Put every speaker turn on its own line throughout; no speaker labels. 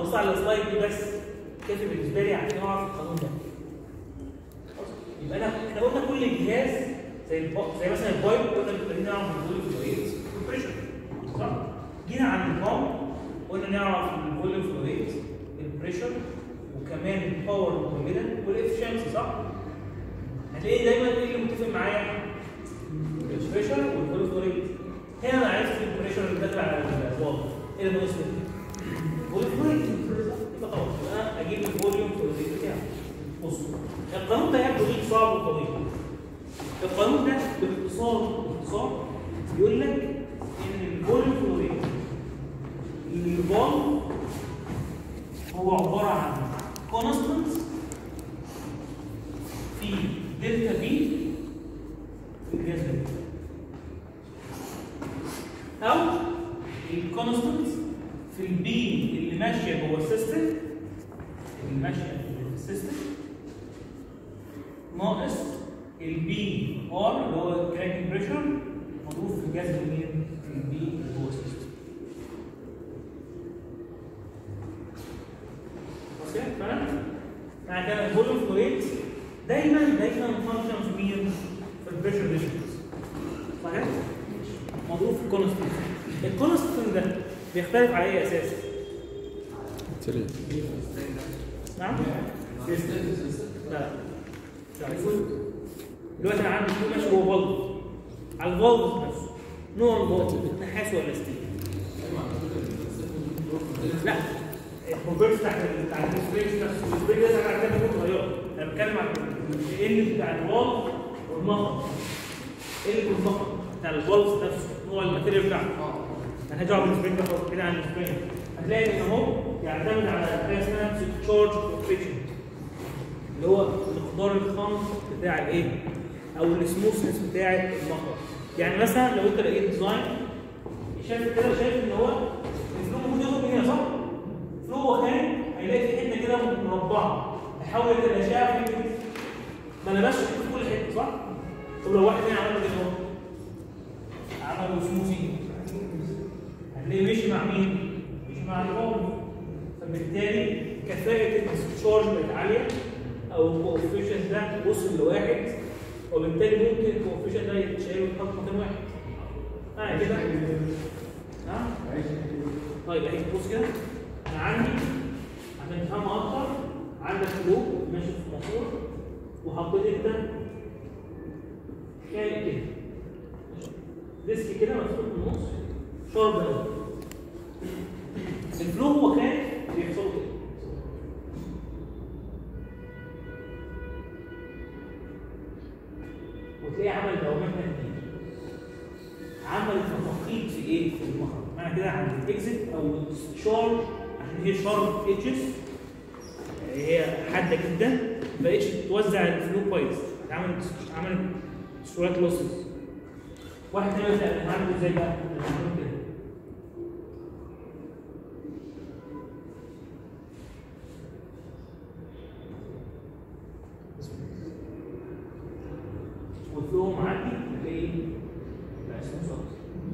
ابص على السلايد دي بس كافي بالنسبه لي عشان اعرف القانون ده خلاص؟ يبقى انا احنا قلنا كل جهاز زي الب... زي مثلا البايب قلنا محتاجين نعرف الفوليوم فلويد والبريشر صح؟ جينا عند البامب قلنا نعرف الفوليوم فلويد البريشر وكمان الباور المتولده والافشنسي صح؟ هتلاقي دايما ايه اللي متفق معايا؟ البريشر والفوليوم فلويد هنا انا عرفت البريشر اللي داخل على الوالف ايه اللي ناقص لي؟ الفوليوم فلويد يبقى خلاص يبقى انا اجيب الفوليوم فلويد بتاعي بصوا القانون ده يبدو ليك صعب وطويل القانون ده باختصار باختصار بيقول لك ان الفوليوم فلويد الفوليوم هو عباره عن كونستنت في دلتا بي في الجذب او الكونستنت في البي اللي ماشيه جوه السيستم اللي ماشيه في السيستم ناقص البي ار اللي هو الكراكنج بريشر مضروب في الجذب مين؟ في البي اللي جوه السيستم خلاص كده فاهم؟ يعني كان الفوليوم فلو ريت دايما دايما فانكشن في مين؟ في البريشر ديفرنس صحيح؟ مضروب في الكونستنت الكونستنت ده بيختلف على اي اساس؟
تري
نعم؟ لا لا دلوقتي انا عندي فلو ماشي جوه فولف على الفولف نفسه نوع الفولف نحاس ولا ستيل؟ لا البروبرتي بتاعت بتاع السبرينج نفسه السبرينج ده انا عندنا بيكون متغيره انا بتكلم عن ال بتاع الوال والمخرج ال والمخرج بتاع الفولف نفسه نوع الماتيريال بتاعته انا هجاوب السبرينج ده خلاص كده عن السبرينج هتلاقي ان هو يعتمد على حاجه اسمها تشارج كوفيشنت اللي هو مقدار الخنق بتاع الايه او السموثنس بتاع المخرج يعني مثلا لو انت لقيت ديزاين شايف كده شايف ان هو الفلو المفروض ياخد من هنا صح؟ الفلو هو كان هيلاقي في حته كده مربعه هيحاول يتلاشاها في ما انا بس في كل حته صح؟ طب لو واحد هنا عمل كده اهو عمل سموثي هتلاقيه مشي مع مين؟ مشي مع الفولف فبالتالي كفاءه الديسشارج بقت عاليه او الكوفيشنت ده وصل لواحد وبالتالي ممكن الكوفيشنت ده يتشال ويتحط مكان واحد. اه كده ها؟ طيب اهي بص كده انا عندي عشان تفهمها اكتر عندك فلو ماشي في موتور وحطيت انت كان كده ديسك كده مفتوح في النص شارب قوي الفلو هو كان بيحصل له كده وتلاقيه عمل دوامات كتير عمل تفاقيد في ايه؟ في المخرج معنى كده عند الاكزit او الشارج عشان هي شارب ايدجز هي حاده جدا ما بقتش توزع الفلو كويس عملت عملت شويه لوسز واحد تاني لا انا هعمل ازاي بقى؟ انا هعمل كده والفلو معدي تلاقيه بقى اسمه صوت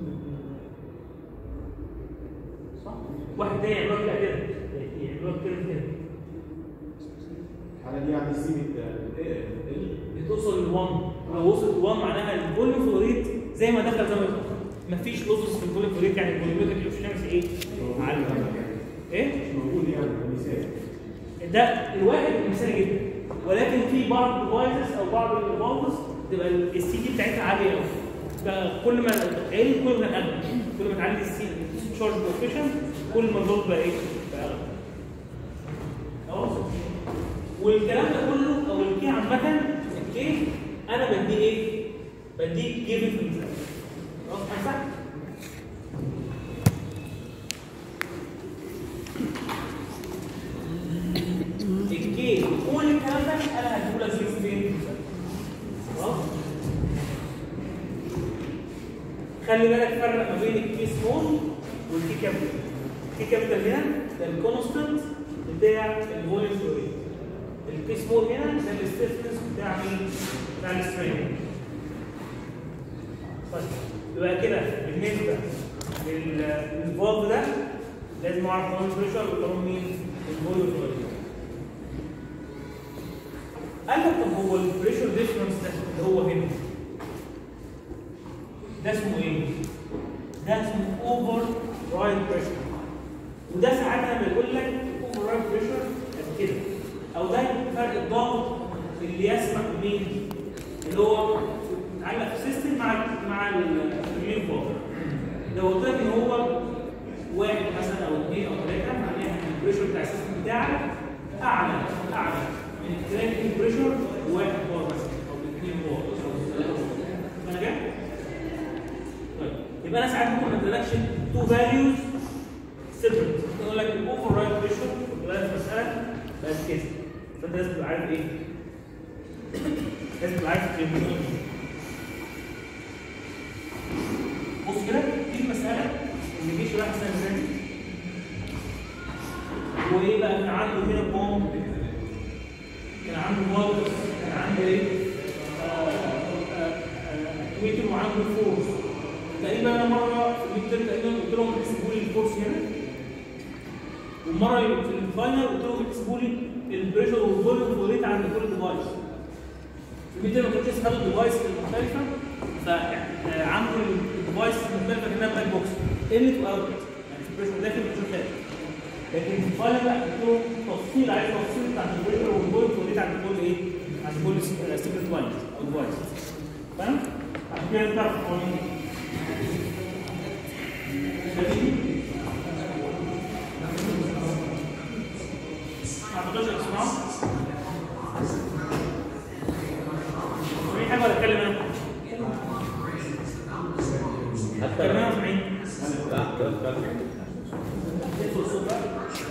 صح؟ واحد تاني يعمل لك كده يعمل لك كده كده
الحاله دي يعني السي
بتوصل ل 1 لو وصلت ل 1 معناها الفوليوم فلوريت زي ما دخل زي ما يدخل مفيش لوسز في الفوليوم فلوريت يعني الفوليومتريك افشنسي ايه؟ عالي ايه؟
مش موجود يعني مثال
ده الواحد مثالي جدا ولكن في بعض الديفايسز او بعض الفالفز تبقى السي دي بتاعتها عاليه قوي فكل ما تعلي كل ما اغلى كل ما تعلي السي تشارج كوفيشنت كل ما الفولت بقى ايه؟ بقى اغلى خلاص والكلام ده كله او الكي عامه الكي انا بديه ايه؟ بديه جيفن في المثال خلاص امسح الكي كل الكلام ده انا هديه لك فين فين خلاص خلي بالك فرق ما بين الكي سمول والكي كابيتال الكي كابيتال هنا ده الكونستنت بتاع الفوليوم فلوريد الكي سمول هنا ده الستيفنس بتاع مين؟ بتاع السترينج طيب يبقى كده بالنسبه لل- للفولف ده لازم اعرف قانون البريشر وقانون مين؟ الفوليوم والفوليوم قال لك طب هو البريشر ديفرنس ده اللي هو هنا ده اسمه ايه؟ ده اسمه اوفر رايد بريشر وده ساعات لما يقول لك اوفر رايد بريشر قد كده او ده فرق الضغط اللي يسمح مين؟ اللي هو متعلق في سيستم مع مع الريليف فولت لو قلت لك ان هو واحد مثلا او اثنين او ثلاثه معناها ان البريشر بتاع السيستم بتاعك اعلى اعلى من الكراكنج بريشر واحد بار مثلا او اثنين بار او ثلاثه بار انا جاي؟ طيب يبقى انا ساعات ممكن ما ادلكش تو فاليوز سيبريت ممكن اقول لك الاوفر رايت بريشر ولا المساله بقت كده فانت لازم تبقى عارف ايه؟ لازم تبقى عارف الترمينولوجي بص كده دي المساله اللي جه شرح السنه اللي فاتت وايه بقى كان عنده هنا بوم كان عنده فولت كان عنده ايه؟ تويتر وعنده فورس تقريبا انا مره في الميد ترم تقريبا قلت لهم احسبوا لي الفورس هنا ومره في الفاينل قلت لهم احسبوا لي البريشر والفوليوم والريت عند كل ديفايس في الميد ترم ما كنتش اسحب الديفايس المختلفه فعملوا الديفايس المختلفه كانها بلاك بوكس انت واوت يعني في بريشر داخل وبريشر خارج لكن في الفاينل لا قلت لهم تفصيل عايز تفصيل بتاعت البريشر والفوليوم والريت عند كل ايه؟ عند كل سيكريت لاين او ديفايس فاهم؟ عشان كده تعرف القوانين دي ما اعتقدش اسمعوا في حاجه ولا اتكلم انا؟ اتكلم انا سامعين تدخل الصوت بقى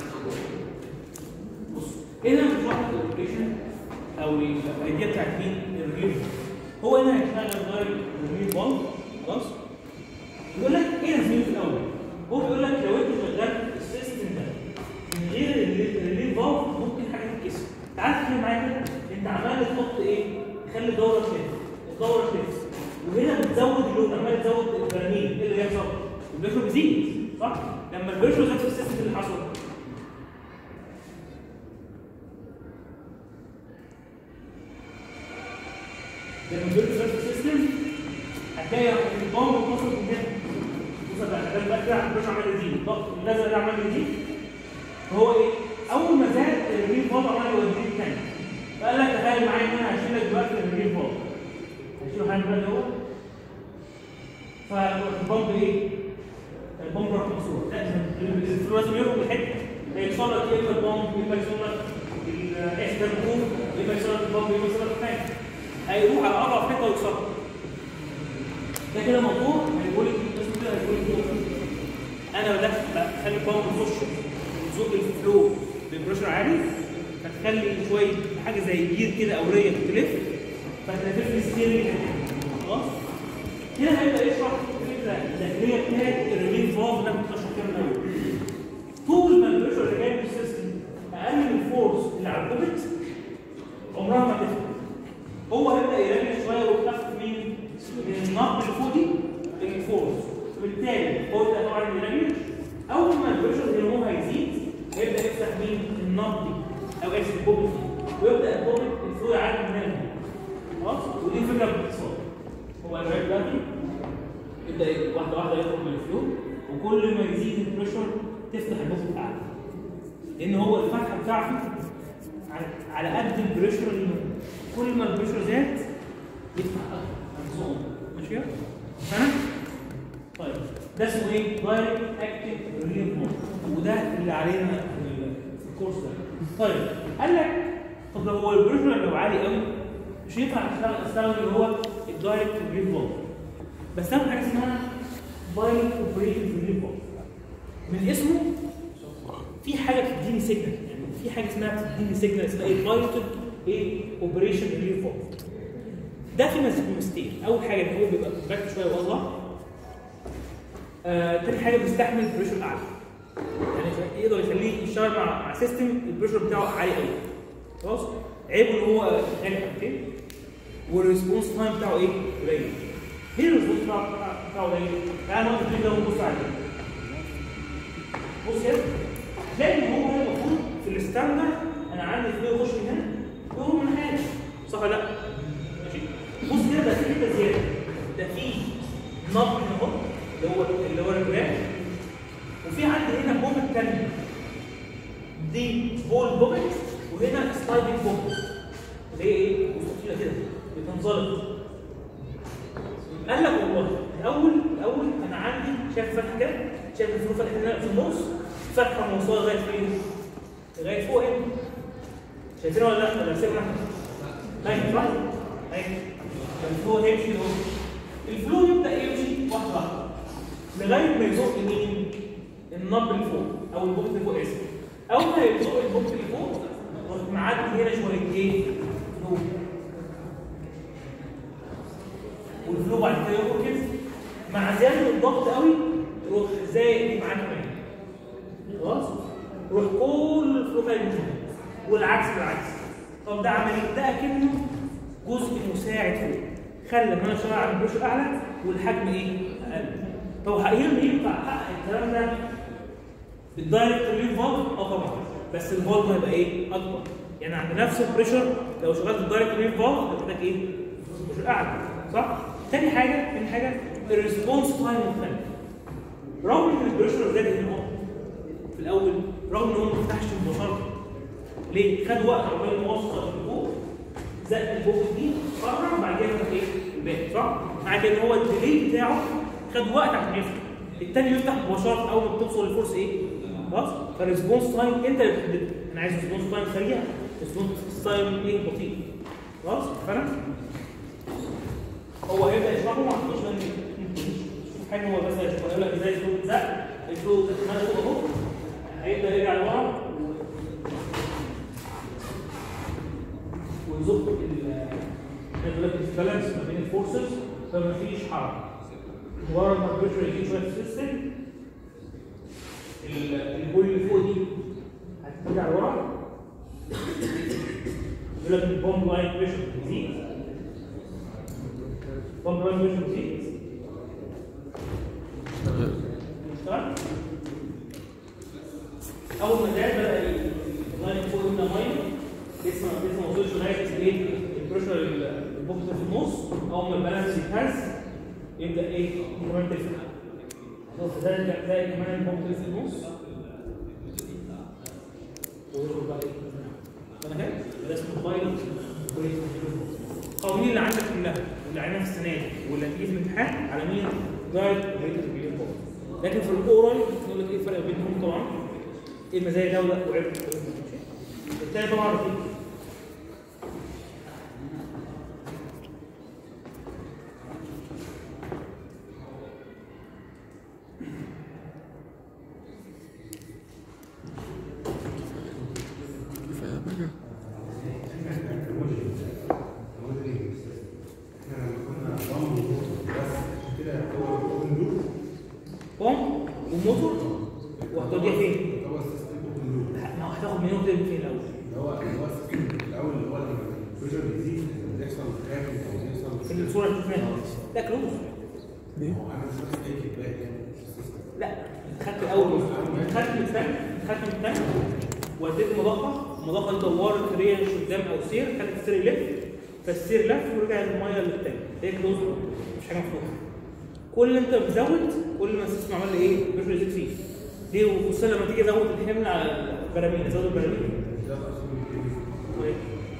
بص هنا مش واحد الابلكيشن او الايديا بتاعت مين؟ الريليف هو هنا هيشتغل غير الريليف بال خلاص يقول لك ايه لازمته في الاول؟ هو بيقول لك لو انت شغلت السيستم ده من غير الريليف فالف ممكن حاجه تتكسر تعال تخيل معايا كده انت عمال تحط ايه؟ تخلي الدوره تلف الدوره تلف وهنا بتزود اللود عمال تزود البراميل ايه اللي هيحصل؟ البريشر بيزيد صح؟ لما البريشر زاد في السيستم اللي حصل لما البريشر زاد في السيستم هتلاقي البامب اتنصب من هنا بص بقى ده بقى كده البريشر عمال يزيد الضغط اللزق ده عمال يزيد فهو ايه؟ اول ما زاد الريليف فالف عمال يوديه تاني فقال لك تخيل معايا ان انا هشيل لك دلوقتي الريليف فالف هشيله حاجه بقى هو فالبامب ايه؟ البامب راح مكسور لا الفلو لازم يخرج من الحته هيكسر لك يا اما البامب يا اما يكسر لك احدى الركوب يا اما يكسر لك البامب يا اما يكسر لك الثاني هيروح على اضعف حته ويكسرها ده كده موضوع هيقول اسمه كده هيقول انا بدات بخلي البامب يخش وتزق الفلو ببريشر عالي فتخلي شويه حاجه زي جير كده او ريه تلف فتلف لي ستيرنج خلاص هنا هيبدا يشرح الفكره الداخليه بتاعت الريليف فالف اللي انا كنت بشرح فيها من الاول طول ما البريشر اللي جاي من السيستم اقل من الفورس اللي على الكوبت عمرها ما تفرق هو هيبدا يرجع شويه ويخفف مين؟ من النقط اللي فوق دي للفورس وبالتالي هو يبدا طبعا يرجع اول ما البريشر هرمون هيزيد هيبدا يفتح مين؟ النقط دي او اكس الكوبت ويبدا الكوبت الفلو يعدي من هنا خلاص ودي فكره باختصار هو الرايت دلوقتي يبدا واحده واحده يخرج من الفلو وكل ما يزيد البريشر تفتح البوكس بتاعته لان هو الفتحه بتاعته على- على قد البريشر اللي موجود. كل ما البريشر زاد يفتح اكتر هنزوم ماشي كده؟ فاهم؟ طيب ده اسمه ايه؟ دايركت اكتيف ريليف مود وده اللي علينا في ال- في الكورس ده. طيب قال لك طب لو هو البريشر لو عالي قوي مش ينفع اشتغل استخدم اللي هو الدايركت ريليف مود بستخدم حاجه اسمها بايلوت اوبريتنج ريليف مود من اسمه في حاجه بتديني سيجنال يعني في حاجه اسمها بتديني سيجنال اسمها ايه بايلوت ايه اوبريشن ريليف مود ده في مستين اول حاجه ان هو بيبقى كومباكت شويه واصغر آه، تاني حاجه بيستحمل بريشر اعلى يعني يقدر يخليه يشتغل مع مع سيستم البريشر بتاعه عالي قوي خلاص عيبه ان هو غالي حبتين والريسبونس تايم بتاعه ايه؟ قليل ليه الريسبونس بتاعه بتاعه قليل؟ تعال نقف كده ونبص عليه بص كده هتلاقي ان هو هنا المفروض في الستاندرد انا عندي فلو يخش من هنا ويخرج من هنا صح ولا لا؟ ماشي بص كده ده في حته زياده ده في نبض هنا اهو اللي هو اللي هو الجراف وفي عندي هنا بومت تانية دي بول بومت وهنا سلايدنج بومت اللي هي ايه؟ مستطيله كده بتنزلق قال لك والله الاول الاول انا عندي شايف فتحه كده شايف الفلوس فتحه هنا في النص فتحه موصله لغايه فين؟ لغايه فوق هنا شايفينها ولا لا؟ ولا سيبنا ايوه صح؟ ايوه الفلو هيمشي اهو الفلو يبدا يمشي واحده واحده لغايه ما يزق مين؟ النب اللي فوق او البوكت اللي فوق اسف اول ما يزق البوكت اللي فوق يروح معدي هنا شويه ايه؟ فلو والفلو بعد كده يخرج كده مع زياده الضغط قوي يروح زي معاك كمان خلاص يروح كل الفلو خارج من هنا. والعكس بالعكس طب ده عمل ايه؟ ده اكنه جزء مساعد فوق خلى ان انا اشتغل على البريشر اعلى والحجم ايه؟ اقل طب حقيقي ينفع احقق الكلام ده بالدايركت ريليف فالف؟ اه طبعا بس الفالف هيبقى ايه؟ اكبر يعني عند نفس البريشر لو شغلت الدايركت ريليف فالف هتبقى ايه؟ بريشر اعلى صح؟ تاني حاجه تاني حاجه الريسبونس تايم مختلف رغم ان البريشر زاد هنا اهو في الاول رغم ان هو ما فتحش مباشره ليه؟ خد وقت عقبال ما وصل لفوق زق البوك دي قرر بعد كده فتح ايه؟ الباقي صح؟ مع كده ان هو الديلي بتاعه خد وقت عشان يفتح التاني يفتح مباشره اول ما بتوصل للفورس ايه؟ خلاص؟ فالريسبونس تايم انت اللي بتحدده انا عايز ريسبونس تايم سريع ريسبونس تايم ايه؟ بطيء خلاص؟ فاهم؟ هو هيبدا يشرحه ما عندوش شوف حاجه هو بس هيشرح يقول لك ازاي الفلو بيتزق الفلو ماشي اهو هيبدا يرجع لورا ويزق البالانس ما بين الفورسز فما فيش حركه مجرد ما البريشر يجي شويه في السيستم البول اللي فوق دي هترجع لورا يقول لك البومب لاين بريشر بيزيد بومب لاين بريشر بيزيد اشتغل اول ما زاد بدا اللاين فوق هنا ميه لسه لسه ما وصلش لغايه ايه البريشر البوكس في النص اول ما البالانس يتهز يبدا ايه كمان تفتح شوف ده تلاقي كمان البوكس في النص ويدخل بقى ايه انا كده ده اسمه بايلوت القوانين اللي عندك كلها واللي عينها في السنه دي واللي هتيجي في الامتحان على مين دايركت ريليتد بالانفو لكن في الاورال يقول لك ايه الفرق بينهم طبعا ايه المزايا ده وده وعيب التاني طبعا رفيق
كفايه بقى
بوم وموتور وهتوديها فين؟ ما هو هتاخد منهم تاني فين الاول؟ في الصوره اللي شفناها ده كلوز لا خدت الاول خدت من الثاني خدت من الثاني وديت مضخه المضخه دي دورت ريش قدام او سير خدت السير يلف فالسير لف ورجع الميه للتاني هي كلوز مش حاجه مفتوحه كل اللي انت بتزود كل ما السيستم عمل لي ايه بيفرق يزيد فيه ليه وخصوصا لما تيجي تزود الحمل على البراميل تزود البراميل وإيه؟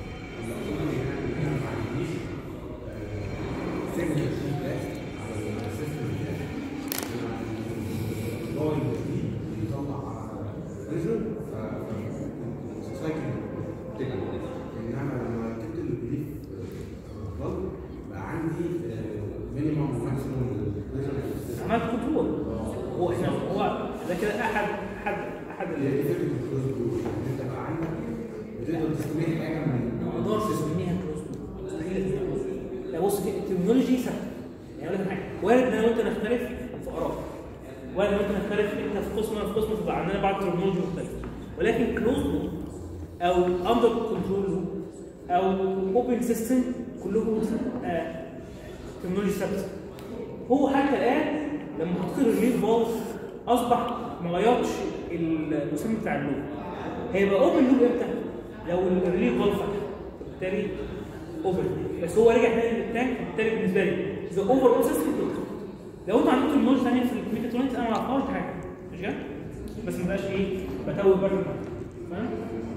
انما لما جبت البليف بلد بقى عندي مينيمم وماكسيموم
عملت كنترول هو احنا هو ده كده احد احد احد
اللي
ال-
هي فكره الكلوز جروب انت بقى عندك بتقدر تستميل حاجه من
ما اقدرش اسميها كلوز مستحيل اسميها كلوز لا بص في الترمينولوجي ثابته يعني اقول لك حاجه وارد ان انا وانت نختلف في اراء وارد ان انت نختلف انت في قسم وانا في قسم تبقى عندنا بعض الترمينولوجي مختلفه ولكن كلوز لوب او اندر كنترول لوب او اوبن سيستم كلهم ترمينولوجي ثابته هو حتى الان لما حطيت الريليف فالف اصبح ما غيرش المسمى بتاع اللوب هيبقى اوبن لوب امتى؟ لو الريليف فالف فتح بالتالي اوبن بس هو رجع تاني للتانك بالتالي بالنسبه لي ذا اوفر اول سيستم لو انتوا عندكم نولج ثانيه في الميكاترونكس انا ما اعرفهاش دي حاجه مش كده؟ بس ما بقاش ايه بتوه بره فاهم؟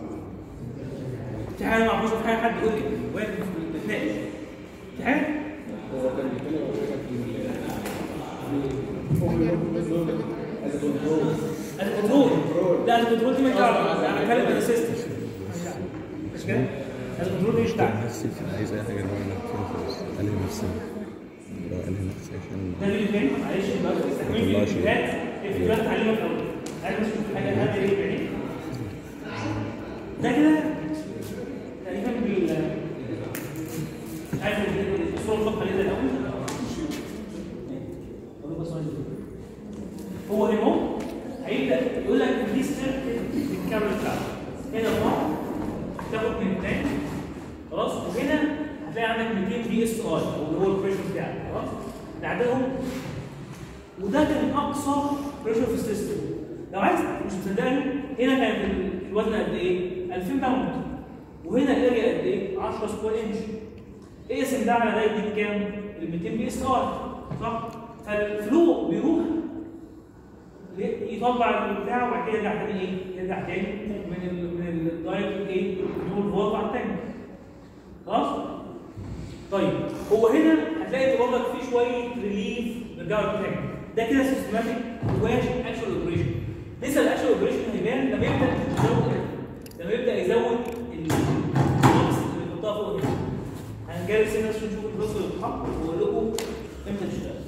في حاجه ما اعرفهاش في حاجه حد يقول لي واقف بتناقش في حاجه؟
هو كان بيتكلم عن حاجه في
الكنترول لا الكنترول دي مش دعوه انا بتكلم عن السيستم مش كده؟ الكنترول دي مش دعوه
نفسي عايز اي حاجه اللي هو نفسي خلاص الهي نفسي اللي هو الهي نفسي عشان
ده فيديو تاني معلش بقى استكمل
الله يشفيك.
الفيديوهات الفيديوهات تعلمك الاول انا مش شفت حاجه هذا ايه يعني ده كده تقريبا بال مش عارف الصوره الفقره دي الاول أقول لكم الصورة دي. هو هنا اهو هيبدا يقول لك دي سيركت الكاميرا بتاعته هنا اهو تاخد من التانك خلاص وهنا هتلاقي عندك 200 بي اس اي اللي هو البريشر بتاعك خلاص بعدهم وده كان اقصى بريشر في السيستم لو عايز مش مصدقني هنا كان الوزن قد ايه؟ 2000 باوند وهنا الاريا قد ايه؟ 10 سكوير انش اقسم ده على ده يديك كام؟ ال 200 بي اس ار صح؟ فالفلو بيروح يطلع البتاع وبعد كده يرجع تاني ايه؟ يرجع تاني من ال من الدايركت ايه؟ نور فولت على التانك خلاص؟ طيب هو هنا هتلاقي برضك في شويه ريليف رجعوا التانك ده كده سيستماتيك واش اكشوال اوبريشن لسه الاكشوال اوبريشن هيبان لما يبدا يزود لما يبدا يزود البوكس اللي بيحطها فوق هنا هنجرب سنه عشان نشوف البوكس اللي بيتحط واقول لكم امتى تشتغل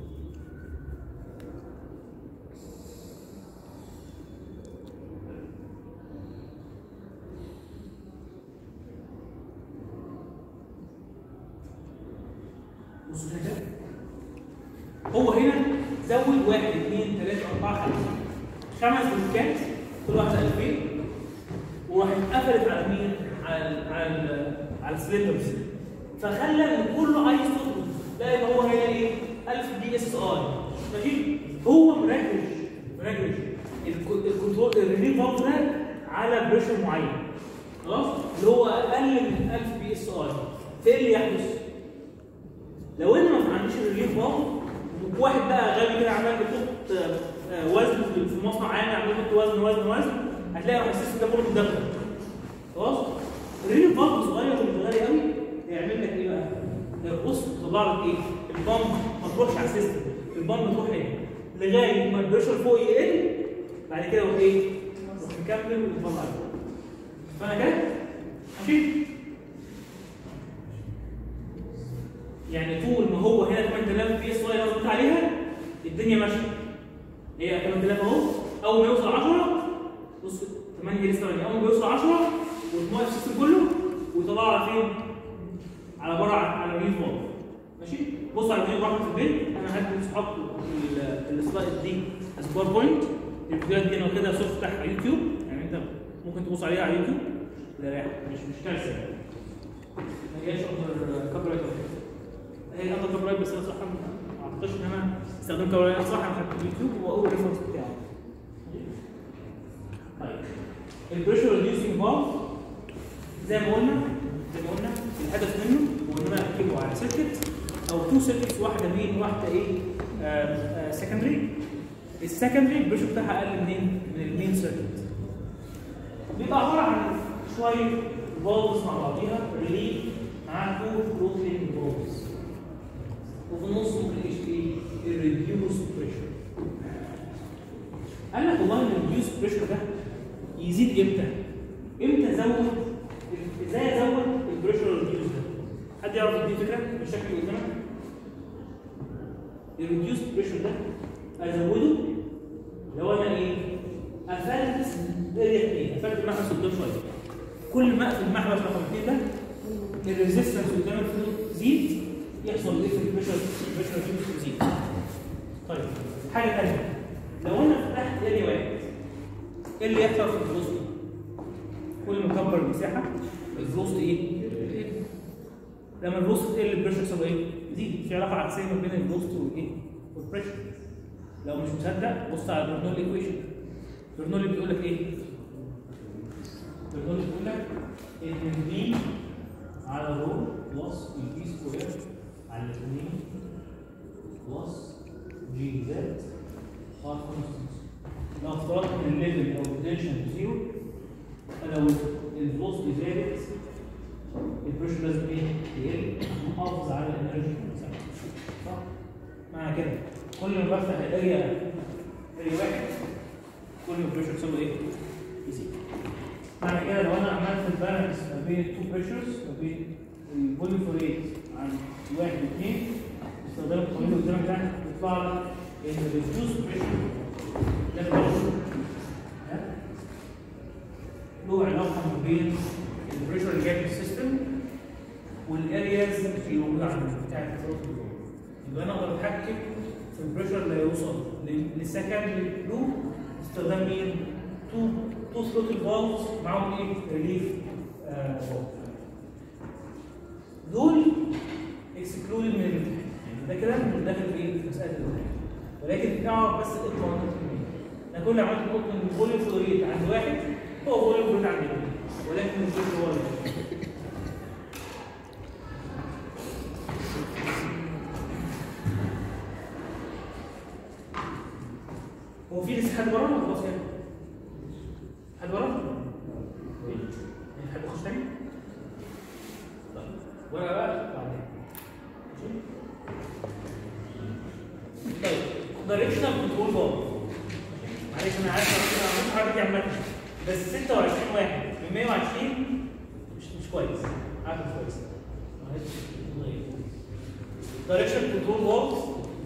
بصوا كده هو هنا زود واحد اثنين ثلاثة أربعة خمسة خمس بلوكات كل واحدة 2000 وراح اتقفلت على مين؟ على ال على ال على السلندرز فخلى ان كله عايز يطلب لا يبقى هو هنا ايه؟ 1000 دي اس اي ماشي؟ هو مركز مركز الك- الكنترول الريليف فالف ده على بريشر معين خلاص؟ اللي هو اقل من 1000 بي اس اي فايه اللي يحدث؟ لو ان ما عنديش الريليف فالف واحد بقى غبي كده عمال يحط آه، آه، وزن في- في مصنع عام عمال يحط وزن وزن وزن هتلاقي السيستم ده كله مدمر خلاص الريليف فالف صغير ومش غالي قوي هيعمل لك ايه بقى؟ بص طلع لك ايه؟ البامب ما تروحش على السيستم البامب تروح هنا لغايه ما البريشر فوق يقل بعد كده يروح ايه؟ يروح مكمل ويطلع لك فانا كده ماشي؟ يعني طول ما هو هنا 8000 بي اس واي لو قلت عليها الدنيا ماشيه هي 8000 اهو اول ما يوصل 10 بص 8 لسه 8 اول ما يوصل 10 وتوقف السيستم كله ويطلع على فين؟ على بره على الريل فول ماشي بص على الفيديو براحتك في البيت انا هدي لاصحابكم ال- السلايد دي از باوربوينت الفيديوهات دي انا واخدها سورس بتاعها على يوتيوب يعني انت ممكن تبص عليها على يوتيوب لا لا مش مش كارثه يعني. ما هياش اندر كوبي رايت هي اندر كوبي رايت بس انا صراحه ما اعتقدش ان انا استخدمت كوبي رايت صح انا خدت اليوتيوب هو اول ريفرنس بتاعه طيب البريشر ريديوسينج فالف زي ما قلنا زي ما قلنا الهدف منه هو ان انا اركبه على سيركت او تو سيركتس واحده مين واحده ايه سكندري السكندري البريشر بتاعها اقل منين؟ من المين سيركت بيبقى عباره عن شويه فالفز مع بعضيها ريليف مع تو بروتين فالفز وفي النص ممكن ايش ايه؟ الريديوس بريشر قال لك والله ان الريديوس بريشر ده يزيد امتى؟ امتى ازود ازاي ازود البريشر ريديوس ده؟ حد يعرف دي فكره بالشكل اللي قدامك؟ الريديوس بريشر ده ازوده لو انا ايه؟ قفلت اريا 2 قفلت المحبس قدام شويه كل ما اقفل المحبس رقم 2 ده الريزستنس قدام الفلو تزيد يحصل ايه في البريشر البريشر ريديوس يزيد طيب حاجه ثانيه لو انا فتحت اريا واحد ايه اللي يحصل في الفلوسيتي؟ كل ما اكبر المساحه الفلوسيتي ايه؟ يقل. لما الفلوسيتي تقل البريشر يحصل ايه؟ يزيد في علاقه عكسيه ما بين الفلوسيتي والايه؟ والبريشر لو مش مصدق بص على البرنول ايكويشن برنولي بيقول لك ايه؟ برنولي بيقول لك ان بي على رو بلس البي سكوير على 2 بلس جي زد ار كونستنس لو افترضت ان الليفل او البوتنشال زيرو فلو الفلوسيتي زادت البريشر لازم ايه؟ يقل محافظ على الانرجي صح؟ معنى كده كل ما بفتح الاريا اريا واحد كل ما البريشر يحصل له ايه؟ يزيد معنى كده لو انا عملت البالانس ما بين التو بريشرز ما بين الفوليوم فلو ريت عن واحد واثنين استخدام القانون اللي قدامك ده يطلع لك ان الريديوس بريشر ده بريشر له علاقه ما بين البريشر اللي جاي من السيستم والارياز اللي موجوده عند بتاع الفلوت يبقى انا اقدر اتحكم في البريشر اللي هيوصل للسكندري لوب استخدام مين؟ تو تو ثروتل فالفز معاهم ايه؟ ريليف دول اكسكلودد من الامتحان يعني ده كده داخل في ايه؟ في مساله الامتحان ولكن اعرف بس ايه القوانين انا كل اللي عملت قلت ان الفوليوم فلوريت عند واحد هو فوليوم فلوريت عند اثنين ولكن الفوليوم هو اللي هو في لسه حد ورانا ولا خلاص يعني؟ حد ورانا؟ يعني حد يخش تاني؟ طيب ورقة بقى بعدين ماشي؟ طيب دايركشنال كنترول بار معلش انا عارف انا عملت الحركه دي عامه بس 26 واحد من 120 مش مش كويس عارف مش كويس معلش دايركشنال كنترول بار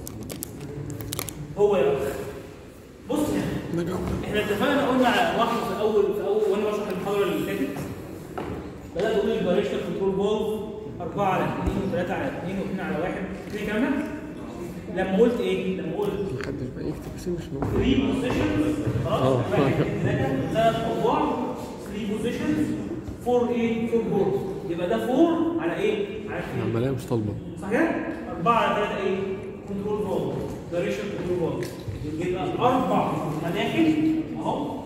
هو يا بص يعني احنا اتفقنا قلنا على واحد في اول في اول وانا بشرح المحاضره اللي فاتت بدات اقول الدايركشنال كنترول فولف 4 على 2 و3 على 2 و2 على 1 كده كلام لما قلت ايه؟ لما قلت
محدش بقى يكتب بس مش موجود
3 بوزيشنز خلاص
اه.
واحد اثنين ثلاثه ثلاث اوضاع 3 بوزيشنز 4 ايه؟ 4 بورد يبقى ده 4 على ايه؟ على 2
العملية مش طالبة
صح كده؟ 4 على 3 ايه؟ كنترول فولف دايركشن كنترول فولف يبقى اربع مداخل اهو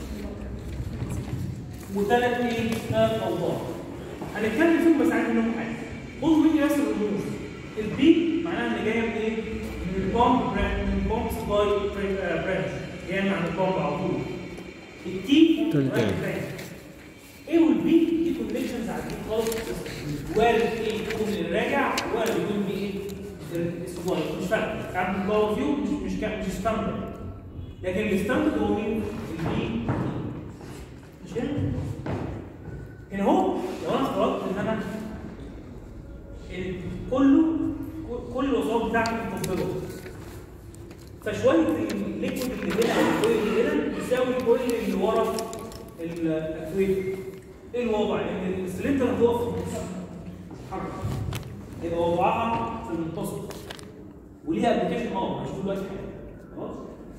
وثلاث ايه؟ ثلاث اوضاع هنتكلم فيهم بس عايز منهم حاجه خدوا مني بس الرموز البي معناها ان جايه من ايه؟ من البامب من البامب سبلاي برانش جايه من عند البامب على طول التي
تلتين.
رايت برانش ايه والبي دي كونكشنز عاديين خالص وارد ايه يكون الراجع وارد يكون بي ايه؟ السبلاي مش فارق عند الباور فيو مش مش كا- مش ستاندرد لكن الستاندرد هو مين؟ البي مش كده؟ هنا اهو لو انا افترضت ان انا ال- كله ك- كل الوصفات بتاعتي متفضله فشويه الليكويد اللي هنا او الكويل اللي هنا بيساوي الكويل اللي ورا الاكويتر ايه الوضع؟ ان السلندر هتقف في النص تتحرك يبقى وضعها في المنتصف وليها ابلكيشن اه مش طول الوقت حاجه خلاص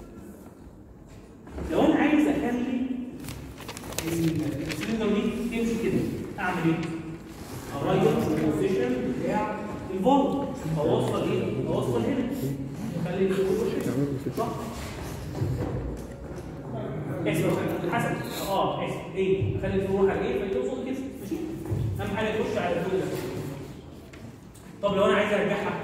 لو انا عايز اخلي السلندر دي تمشي كده اعمل ايه؟ اغير البوزيشن بتاع الفولت اوصل ايه؟ اوصل هنا اخلي الفولت صح؟ اسف حسب اه اسف ايه؟ خلي الفروع على ايه؟ فيوصل كده ماشي؟ اهم حاجه يخش على الفولت ده طب لو انا عايز ارجعها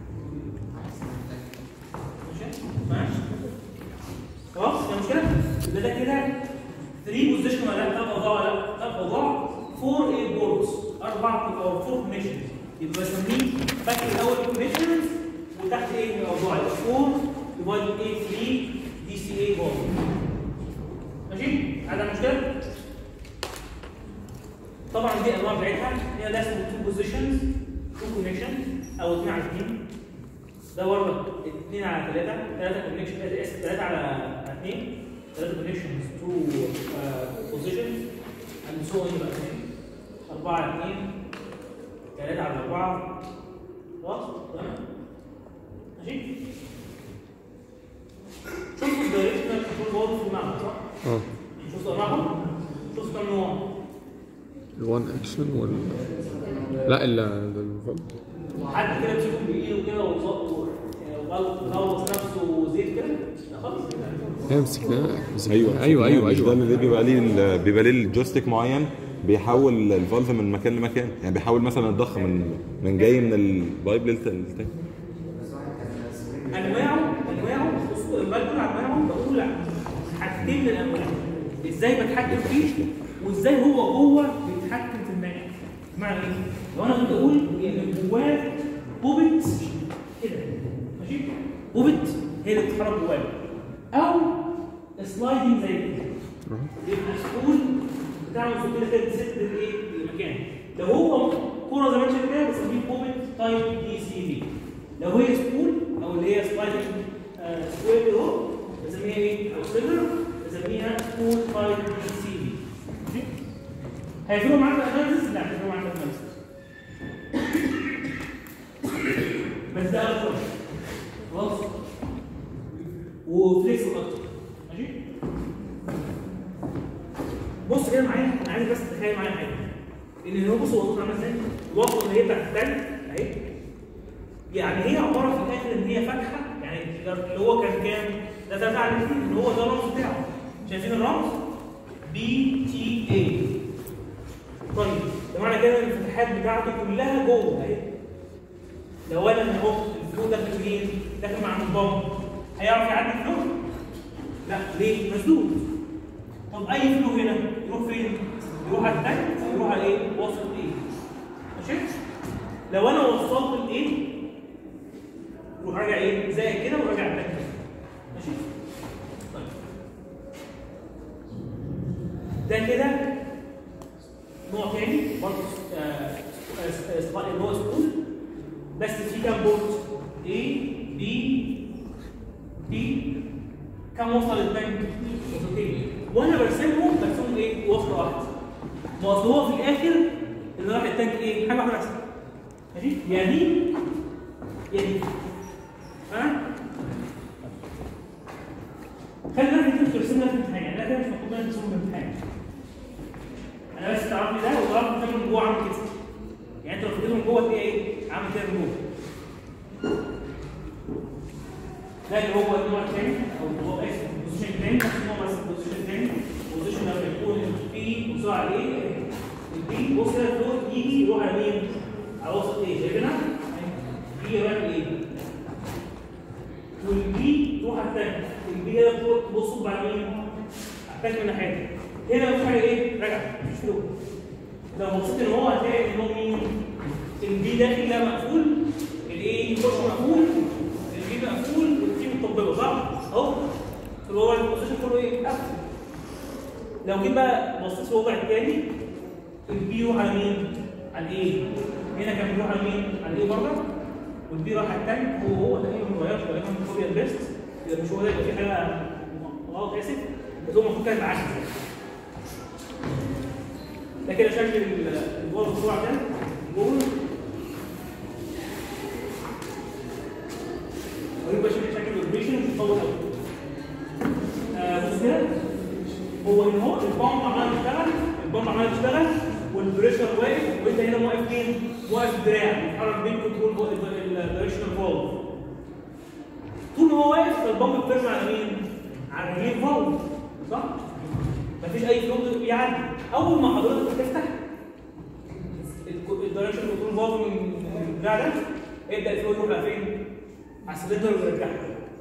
ماشي؟ ماشي خلاص يا مشكله يبقى ده كده 3 بوزيشن ولا لا 3 اوضاع ولا لا 3 اوضاع 4 ايه بوردز اربع او 4 كونكشن يبقى بسميه فاكر الاول كونكشنز وتحت ايه الاوضاع 4 ديفايد ايه 3 دي سي اي بورد ماشي هذا مشكله طبعا دي انواع بتاعتها هي ده اسمه 2 بوزيشنز 2 كونكشن او 2 على 2 ده برضه 2 على 3 3 كونكشن اس 3 على 2 3 كونكشنز 2 بوزيشنز اند سو اون بقى 4 على 2 3 على 4 خلاص تمام ماشي شوفوا الدايركشنال كنترول بورد في المعمل صح؟
اه
شوفوا انواعهم شوفوا كم نوع
الوان اكشن وال لا ال الفولت
حد كده بيمسكهم بايده كده وص- و- غلط غلط نفسه زيت كده لا خلاص
امسك ده امسك
ايوه
ده.
ايوه ايوه
مش
ايوه
ده
ده اللي بيبقى ليه ال- بيبقى ليه الجويستيك معين بيحول الفالف من مكان لمكان يعني بيحول مثلا الضخ من من جاي من البايب للت- للتاني
انواعه انواعه بصوا لما بقول انواعه بقول حاجتين من الانواع ازاي بتحكم فيه وازاي هو جوه بيتحكم في الماء بمعنى ايه؟ لو انا كنت اقول ان جواه بوبت كده ماشي؟ بوبت هي اللي بتتحرك جواه او سلايدنج زي كده يبقى سكول بتاع المفروض كده تسد الايه؟ المكان لو هو كوره زي ما انت شايف كده بسميه بوبت تايب دي سي في لو هي سكول او اللي هي سلايدنج سكوير اهو بسميها ايه؟ او سيلر بسميها سكول تايب دي سي في ماشي؟ هيفرقوا معاك في الاناليسيس؟ لا هيفرقوا معاك في الاناليسيس بس ده اكتر خلاص وفليكسبل اكتر ماشي؟ بص كده معايا انا عايز بس تتخيل معايا حاجه ان هو بص هو الوصفه عامله ازاي؟ الوصفه اللي هي بتاعت التانك اهي يعني هي عباره في الاخر ان هي فاتحه يعني اللي هو كان كام؟ ده ثلاثة على الاثنين ان هو ده الرمز بتاعه شايفين الرمز؟ بي تي اي طيب ده معنى كده ان الفتحات بتاعته كلها جوه اهي لو انا اهو الفلو داخل منين؟ داخل مع النظام هيعرف يعدي الفلو؟ لا ليه؟ مسدود طب اي فلو هنا يروح فين؟ يروح على التانك او يروح على ايه؟ وسط ايه؟ ماشي؟ لو انا وصلت الايه يروح راجع ايه؟ زي كده وراجع التانك ماشي؟ طيب ده كده نوع تاني برضه آه، آه، آه، اللي هو سكول بس في كام بورت؟ A B D كم وصل البنك؟ وصلتين وانا برسمهم برسمهم ايه؟ وصله واحده ما اصل هو في الاخر اللي راح التانك ايه؟ حاجه واحده بس ماشي؟ يا دي يا دي ها؟ خلي بالك انت بترسم لك امتحان يعني لا ده مش مطلوب منك ترسمه امتحان انا بس تعرف لي ده وتعرف تعمل من جوه عامل كده يعني انت لو خدته من جوه تلاقي ايه؟ عامل كده من جوه ده اللي هو النوع الثاني او اللي هو اسف البوزيشن الثاني بس هو بس البوزيشن الثاني البوزيشن لما يكون البي بصوا عليه البي بص كده فوق يجي يروح على مين؟ على وسط ايه؟ شايفينها؟ بي يروح ايه؟ والبي تروح على الثاني البي هنا فوق تبص على مين؟ على الثاني من ناحيته هنا مفيش حاجه ايه؟ رجع مفيش فلو لو بصيت ان هو هتلاقي ان هو مين؟ البي داخل ده مقفول الايه يخش مقفول البي مقفول والتي مطبقه صح؟ اهو اللي هو البوزيشن كله ايه؟ قفل لو جيت بقى بصيت في الوضع الثاني البي يروح على مين؟ على الايه؟ هنا كان بيروح على مين؟ على الايه بره والبي راح على التانك هو هو تقريبا ما اتغيرش تقريبا كوبيا بيست اذا مش هو ده يبقى في حاجه غلط اسف بس هو المفروض كان العكس ده كده شكل الجول بتاع ده جول ويبقى شكل شكل الاوبريشن متطور قوي آه بص كده هو ان هو البامب عمال يشتغل البامب عمال يشتغل والبريشر واقف وانت هنا واقف فين؟ واقف دراع بيتحرك بين كنترول الدايركشنال فالف طول ما هو واقف فالبامب بترجع على مين؟ على رجلين فالف صح؟ مفيش اي فلو بيعدي اول ما حضرتك تفتح الدايركشن كنترول فالف من البتاع ده يبدا الفلو يروح بقى فين؟ على السلندر ويرجعها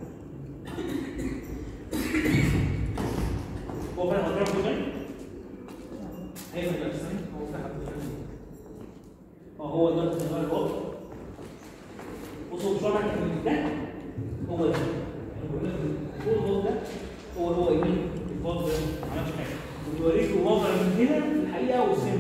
هو فاتح الدرام كده ايوه بس هو فاتح الدرام اه هو ده اللي الوضع بصوا بسرعه ان ده هو ده طول الوضع ده هو هو يمين الوضع ده ما عملش حاجه وبيوريك الوضع من هنا في الحقيقه والسن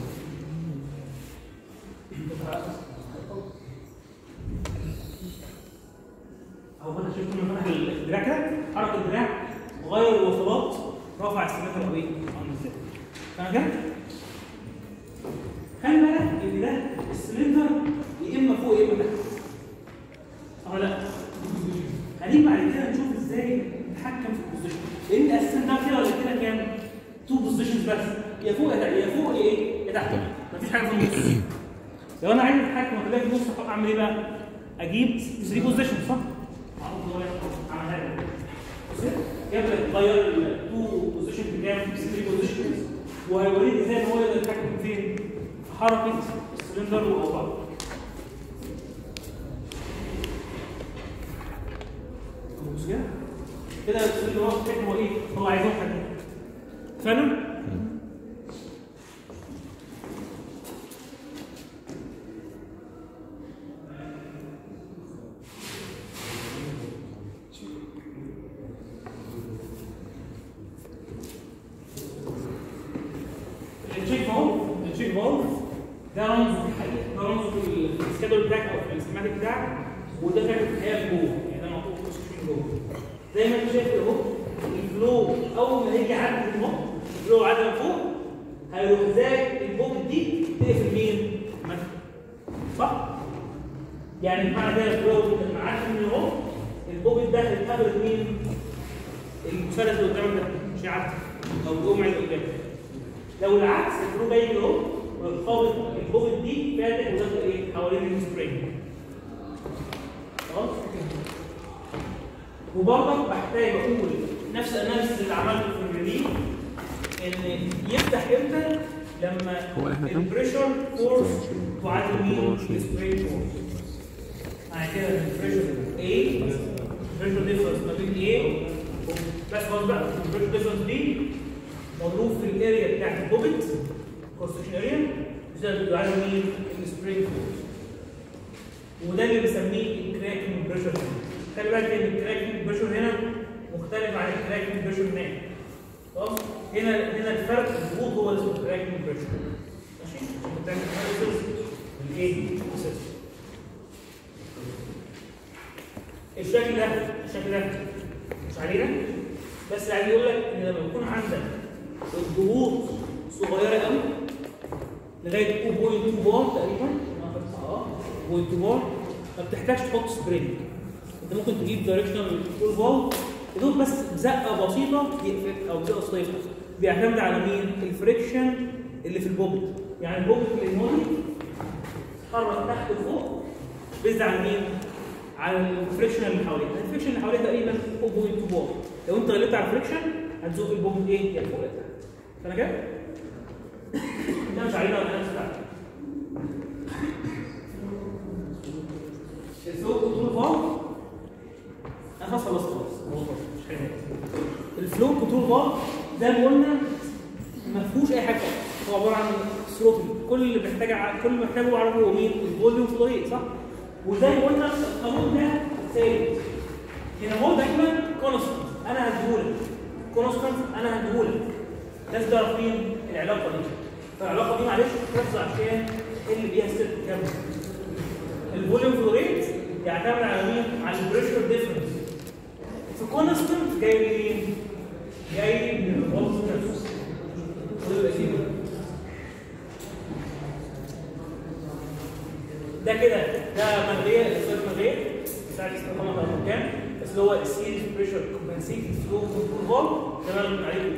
اهو انا شفت من فتح الدراع كده حرك الدراع وغير الوصلات رفع السلندر او ايه عامل ازاي فاهم كده؟ خلي بالك ان ده السلندر يا اما فوق يا اما تحت صح ولا لا؟ هنيجي بعد كده نشوف ازاي نتحكم في البوزيشن لان اساسا ده كده ولا كده كام؟ تو بوزيشنز بس يا فوق يا تحت يا فوق يا ايه؟ يا تحت مفيش حاجه في النص لو انا عايز اتحكم واخليها في النص اعمل ايه بقى؟ اجيب 3 بوزيشن صح؟ معروف هو عمل حاجه بص كده يبدا يغير التو بوزيشن بكام؟ 3 بوزيشنز وهيوريك ازاي ان هو يقدر يتحكم فين؟ في حركه السلندر واوضاعه بص كده كده السلندر هو الفكر هو ايه؟ هو عايز واحد فاهم؟ التشيك فالف التشيك فالف ده رمز في الحقيقه ده رمز في السكادول بتاعك او في السكيماتيك بتاعك وده فاكر في الحقيقه جوه يعني ده محطوط في السكرين جوه زي ما انت شايف كده اهو الفلو اول ما هيجي يعدي من فوق الفلو عدى من فوق هيروح زي البوكت دي تقفل مين؟ المدخل صح؟ يعني معنى ذلك لو لما عدى من اهو البوكت ده هيتقابل مين؟ المثلث اللي قدامك ده مش هيعدي او الجمعه اللي قدامك لو العكس الفلو جاي كده اهو والخابط البوكت دي فاتح وداخل ايه؟ حوالين السبرينج خلاص؟ وبرضك بحتاج اقول نفس الاناليسيس اللي عملته في الريليف ان يفتح امتى لما
هو إحنا كام؟
البريشر فورس تعادل مين؟ السبرينج فورس يعني كده البريشر A البريشر ديفرنس ما بين A بس خلاص بقى البريشر ديفرنس دي مضروب في الاريا بتاعت البوبت كونستركشن اريا ده يعادل مين؟ السبرينج فورس وده اللي بنسميه الكراكنج بريشر خلي بالك ان الكراكنج بريشر هنا مختلف عن الكراكنج بريشر هناك خلاص هنا هنا الفرق الضغوط هو اللي اسمه الكراكنج بريشر ماشي عشان بتعمل اناليسيس والايه اساس الشكل ده الشكل ده مش علينا بس عايز يقول لك ان لما يكون عندك الضغوط صغيره قوي لغايه 2.2 بار تقريبا اه 2.2 بار ما بتحتاجش تحط سبرينج انت ممكن تجيب دايركشنال كنترول فالف يدوب بس زقه بسيطه يقفل او زقه صيفه بيعتمد على مين؟ الفريكشن اللي في البوبت يعني البوبت الانوني اتحرك تحت وفوق بيزد على مين؟ على الفريكشن اللي حواليه الفريكشن اللي حواليه تقريبا 0.2 بار لو انت غلبت على الفريكشن هتزق البوبت ايه؟ يا فوق يا تحت فانا كده؟ ده مش علينا ولا نفس بتاعتي الفلو كنترول فالف انا خلاص خلصت خلاص هو خلاص، مش حاجه الفلو كنترول فالف زي ما قلنا ما فيهوش اي حاجه هو عباره عن ثروتل كل اللي محتاج ع- كل اللي محتاجه اعرفه هو مين الفوليوم فلو ريت صح وزي ما قلنا القانون ده ثابت هنا هو دايما كونستنت انا هديهولك كونستنت انا هديهولك لازم تعرف مين العلاقه دي فالعلاقه دي معلش تحفظ عشان اللي بيها ست كام الفوليوم فلو ريت يعتمد على مين؟ على البريشر ديفرنس في كونستنت جاي منين؟ جاي من الفولت نفسه وده يبقى كده. ده كده ده مغريه الاستاذ مغريه بتاع استخدامها في المكان بس اللي هو السيريز بريشر كومبنسيتد فلو كنترول فالف ده انا عليه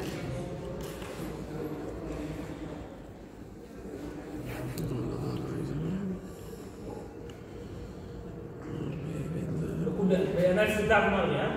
كل الاناليسيس بتاع المرضي ها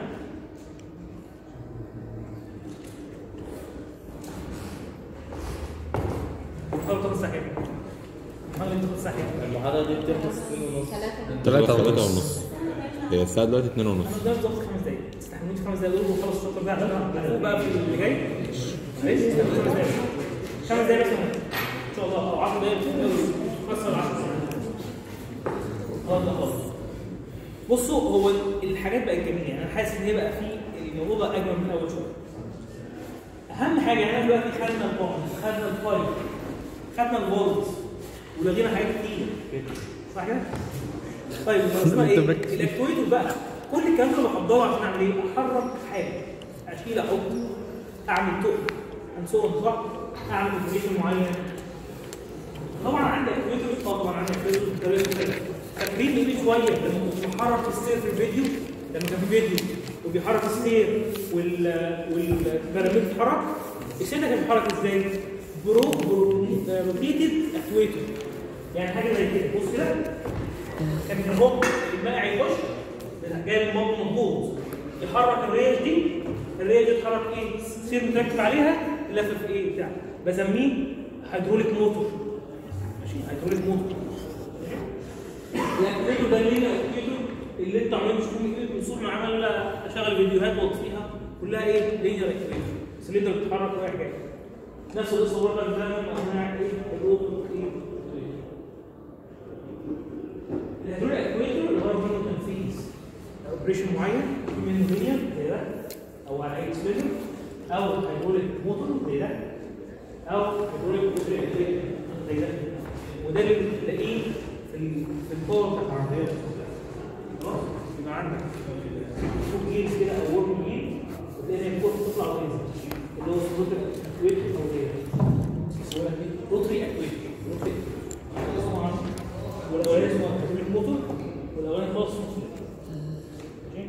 حاول تاخد صحيح حاول تاخد صحيح
المحاضرة دي بتخلص 2 ونص
ثلاثة
ثلاثة
ونص
ونص هي الساعة دلوقتي اتنين ونص
انا قدامي بالظبط خمس دقايق استحملوني خمس دقايق دول وخلص الشابتر ده عشان هفوق بقى في اللي جاي ماشي استحملوني خمس دقايق خمس دقايق مثلا ان شاء الله او 10 دقايق كسر 10 خلاص ده خلاص بصوا هو الحاجات بقت جميله يعني انا حاسس ان هي بقى في الموضوع بقى اجمل من الاول شويه اهم حاجه يعني احنا دلوقتي خدنا البوند خدنا الفايل خدنا الفولت ولغينا حاجات كتير صح كده؟ طيب اسمها ايه؟ الاكتويتر بقى كل الكلام ده بحضره عشان اعمل ايه؟ احرك حاجه اشيل احط اعمل تقل انسون صح؟ اعمل كونفيجريشن معين طبعا عندي اكتويتر طبعا عندي اكتويتر بطريقه مختلفه فاكرين من شويه لما كنت بحرك السير في الفيديو لما كان في فيديو وبيحرك السير وال والبراميل بتتحرك السير ده كان بيتحرك ازاي؟ برو روتيتد اكتويتر يعني حاجه زي كده بص كده كان الهوب المائع يخش جاي من برضه مضغوط يحرك الريش دي الريش دي تحرك ايه؟ سير متركب عليها لف في ايه بتاع بسميه هيدروليك موتور ماشي هيدروليك موتور الاكتيفيتور ده مين الاكتيفيتور اللي انتوا عمالين تشوفوا من صوت ما عمل اشغل فيديوهات واطفيها كلها ايه؟ لينير اكتيفيتور سلندر بتتحرك رايح جاي نفس القصه برضه ده من انواع ايه؟ الاوتو ايه؟ الهيدروليك اكتيفيتور اللي هو منه تنفيذ اوبريشن معين في منه لينير زي ده او على اي اكسبريشن او هيدروليك موتور زي ده او هيدروليك موتور زي ده وده اللي بتلاقيه في ال- في الباور بتاع العربيات خلاص يبقى عندك فوق جيل كده او ورم جيل وتلاقي زي الكور بتطلع وتنزل اللي هو سكوتر اكويت او غيره روتري اكويت روتري طبعا والاولاني اسمه هيدروليك موتور والاولاني خالص اسمه سلندر. ماشي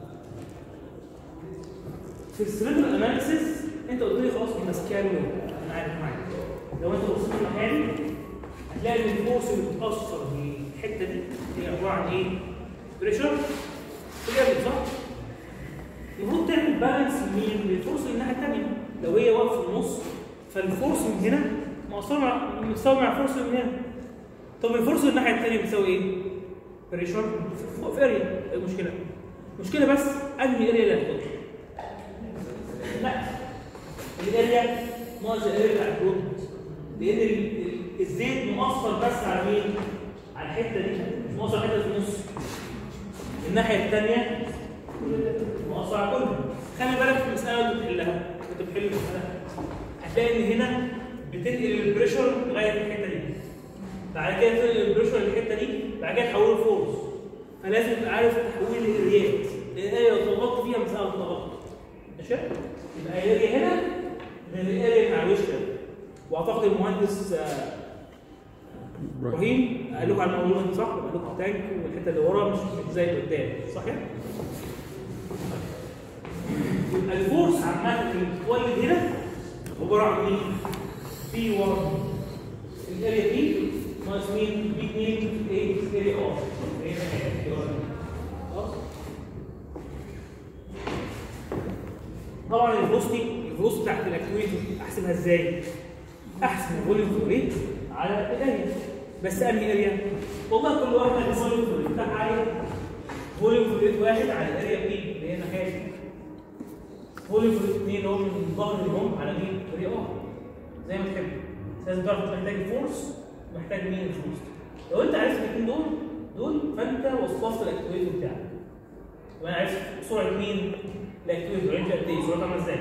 في السلندر اناليسيس انت قلت لي خلاص انت سكان انا عارف معاك لو انت بصيت مكاني هتلاقي ان الفورس اللي بتاثر بالحته دي هي عباره عن ايه؟ بريشر جامد صح؟ المفروض تعمل بالانس مين للفورس اللي الناحيه الثانيه لو هي واقفه في النص فالفورس من هنا مقصر مع مستوي مع الفورس من هنا طب الفورس اللي الناحيه الثانيه بتساوي ايه؟ بريشر في اريا ايه المشكله؟ المشكله بس انهي اريا اللي هتدخل لا الاريا ناقص الاريا بتاع البرود لان ال- ال- الزيت مؤثر بس على مين؟ على الحته دي مش مؤثر على الحته في النص الناحيه الثانيه مؤثر على كله خلي بالك في المساله اللي بتحلها كنت بتحل المساله هتلاقي ان هنا بتنقل البريشر لغايه الحته دي بعد كده تنقل البريشر للحته دي بعد كده تحوله لفورس فلازم تبقى عارف تحويل الاريات لان هي لو ضغطت فيها مساله ضغط ماشي يبقى الاريا هنا من الاريا اللي على الوش ده واعتقد المهندس آه، ابراهيم قال لكم على المعلومه دي صح؟ قال لكم التانك والحته اللي ورا مش مش زي اللي قدام صح كده؟ يبقى الفورس عامه اللي بتتولد هنا عباره عن مين؟ بي 1 الاريا بي ناقص مين؟ بي 2 ايه؟ اريا ار خلاص؟ طبعا الفلوسيتي الفلوسيتي بتاعت الاكتويتر احسبها ازاي؟ احسب الفوليوم فلو ريت على الاريا بس انهي اريا؟ والله كل واحده الفوليوم فلو ريت بتاعها عالي فوليوم فلو ريت واحد على الاريا بي اللي هي الناحيه دي فوليوم فلو ريت اثنين اللي هو من ظهر الهم على مين؟ اريا ار زي ما تحب بس لازم تعرف انت محتاج الفورس محتاج مين الفورس لو انت عرفت الاثنين دول دول فانت وصفت الاكتويتر بتاعك وانا عرفت سرعه مين؟ الاكتويتر رينج قد ايه؟ سرعته عامله ازاي؟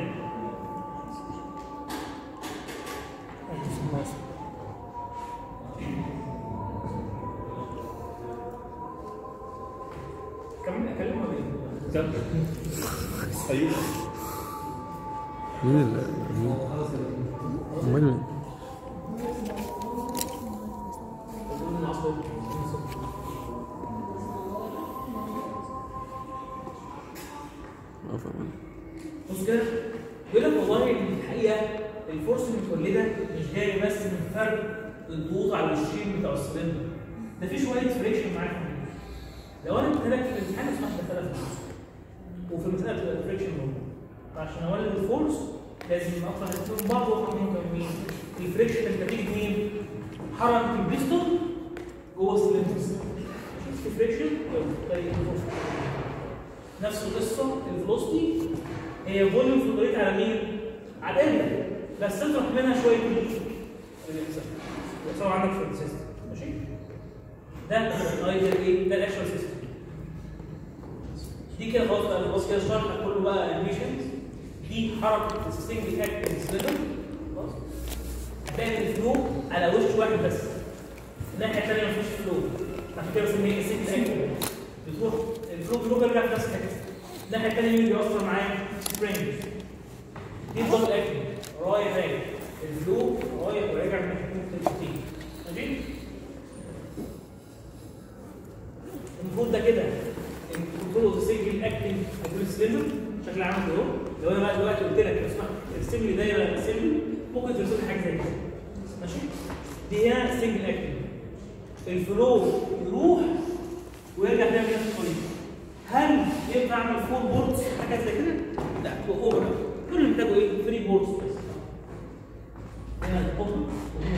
كمل اكلم ولا ايه؟
ايوه
مين ال مين؟ امال مين؟ اه فاهم
بص كده بيقول لك والله ان الحقيقه الفورس المتولده مش جايه بس من فرق الضغوط على الوشين بتاع السلندر ده في شويه فريكشن معاك لو انا قلت لك في الامتحان اسمها ثلاث فورس وفي المساله بتبقى الفريكشن موجود فعشان اولد الفورس لازم اطلع الفورس برضه واحد منهم كان مين؟ الفريكشن اللي بتيجي منين؟ حركه البيستون جوه السلندر شفت فريكشن طيب الفورس نفس القصه الفلوسيتي هي فوليوم فلوريت على مين؟ على الاريا بس تطرح منها شويه مين؟ اللي بيحصل بيحصل عندك في السيستم ماشي؟ ده الايديال ايه؟ ده الاكشوال سيستم دي كده خلاص بقى خلاص كده الشرح كله بقى انيميشنز دي حركه السنجل اكتنج سلندر خلاص هتلاقي الفلو على وش واحد بس الناحيه الثانيه مفيش فلو عشان كده بسميها سنجل اكتنج بتروح الفلو فلو بيرجع في نفس الحته الناحيه الثانيه مين بيأثر معاه؟ سبرينج دي الضغط الاكتنج رايح راجع الفلو رايح وراجع من ناحيه التنشيط ماشي؟ المفروض ده كده الكنترول اوف سنجل اكتنج كنترول سلندر شكل عامل كده اهو لو انا بقى دلوقتي قلت لك اسمع ارسم لي دايره سلندر ممكن ترسم لي حاجه زي كده ماشي دي هنا سنجل اكتنج الفلو يروح ويرجع تاني بنفس الطريقه هل ينفع اعمل فور بوردز حاجات زي كده؟ لا تبقى اوفر كل اللي محتاجه ايه؟ 3 بوردز بس هنا الاوفر وهنا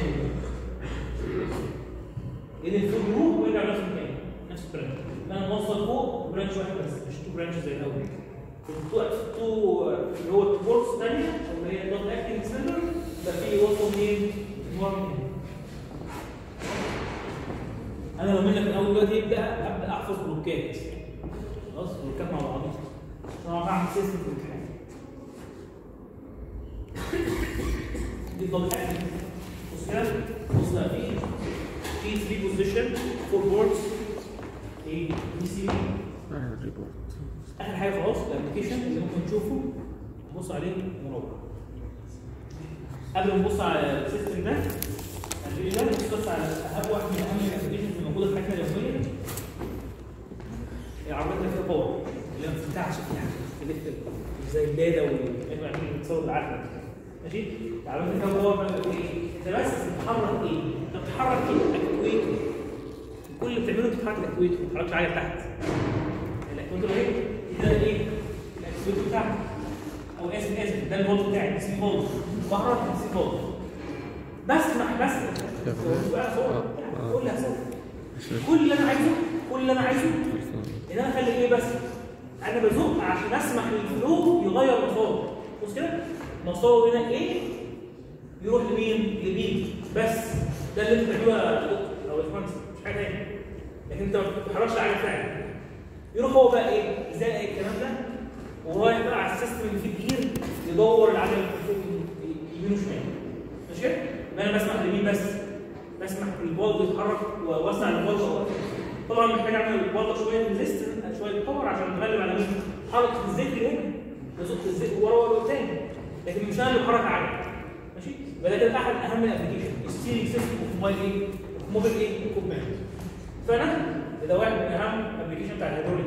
اذا الفور جروب ويرجع نفس المكان نفس البرانش انا موصل فوق برانش واحد بس مش تو برانش زي الاول تو تو اللي هو البوردز الثانيه اللي هي نوت اكتنج سيلفر ده في وصل منين؟ من ورا من هنا انا لو منك من اول دلوقتي ابدا ابدا احفظ بلوكات خلاص بلوكات مع بعضها طبعا بعمل سيستم في الامتحان دي الضبطات بص كده بص بقى في في 3 بوزيشن 4 بوردز ايه بي سي اخر حاجه خلاص الابلكيشن اللي ممكن نشوفه نبص عليه ونروح قبل ما نبص على السيستم ده الفيديو ده نبص بس على اهم واحد من اهم الابلكيشنز اللي موجوده في حياتنا اليوميه هي عربيتنا فيها باور اللي ما بتفتحش يعني الكتريك زي الداتا واللي عاملين بتصور العقل ماشي العربيتنا فيها باور بقى ايه انت بس بتتحرك ايه انت بتتحرك ايه اكتويتر كل اللي بتعمله انت بتتحرك الاكتويتر ما بتتحركش حاجه تحت الاكتويتر ايه ده ايه الاكتويتر بتاعك او اسف اسف ده الفولت بتاعي اسمه فولت بحرك اسمه فولت بسمع بس بقى صوت قول لها صوت كل اللي انا عايزه كل اللي انا عايزه ان انا اخلي ايه بس انا بزق عشان اسمح للفلو يغير مساره بص كده مساره هنا ايه يروح لمين لبي بس ده اللي انت بتعمله يا دكتور او يا باشمهندس مش حاجه ثانيه لكن انت ما بتتحركش على فعلا يروح هو بقى ايه زي الكلام ده ورايح بقى على السيستم اللي فيه الجير يدور العجله يمين وشمال ماشي يبقى انا بسمح لمين بس بسمح للبولد يتحرك واوسع البولد شويه طبعا محتاج اعمل البولد شويه ريزيست شويه باور عشان اتغلب على مين حركه الزيت اللي هنا بزق الزيت ورا ورا قدام لكن مش انا اللي بحرك عجله ماشي يبقى ده كده احد اهم الابلكيشن الستيرنج سيستم اوف موبايل ايه موبايل ايه ايكوبمنت فانا ده واحد من اهم الابلكيشن بتاع الهيدروليك